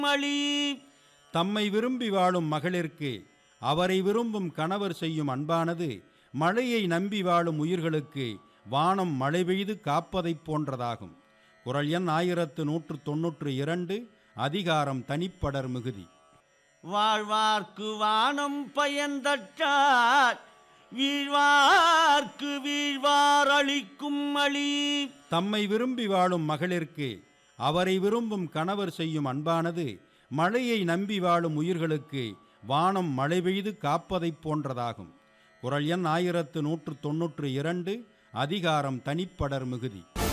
மளி தம்மை விரும்பி வாழும் மகளிருக்கு அவரை விரும்பும் கணவர் செய்யும் அன்பானது மழையை நம்பி வாழும் உயிர்களுக்கு வானம் மழை பெய்து காப்பதைப் போன்றதாகும் குரல் எண் ஆயிரத்து நூற்று தொன்னூற்று இரண்டு அதிகாரம் தனிப்படர் மிகுதி வாழ்வார்க்கு வானம் பயந்தற்றார் வீழ்வார்க்கு வீழ்வார் அளிக்கும் மளி தம்மை விரும்பி வாழும் மகளிருக்கு அவரை விரும்பும் கணவர் செய்யும் அன்பானது மழையை நம்பி வாழும் உயிர்களுக்கு வானம் மழை பெய்து காப்பதைப் போன்றதாகும் குரல் எண் ஆயிரத்து நூற்று தொன்னூற்று இரண்டு அதிகாரம் தனிப்படர் மிகுதி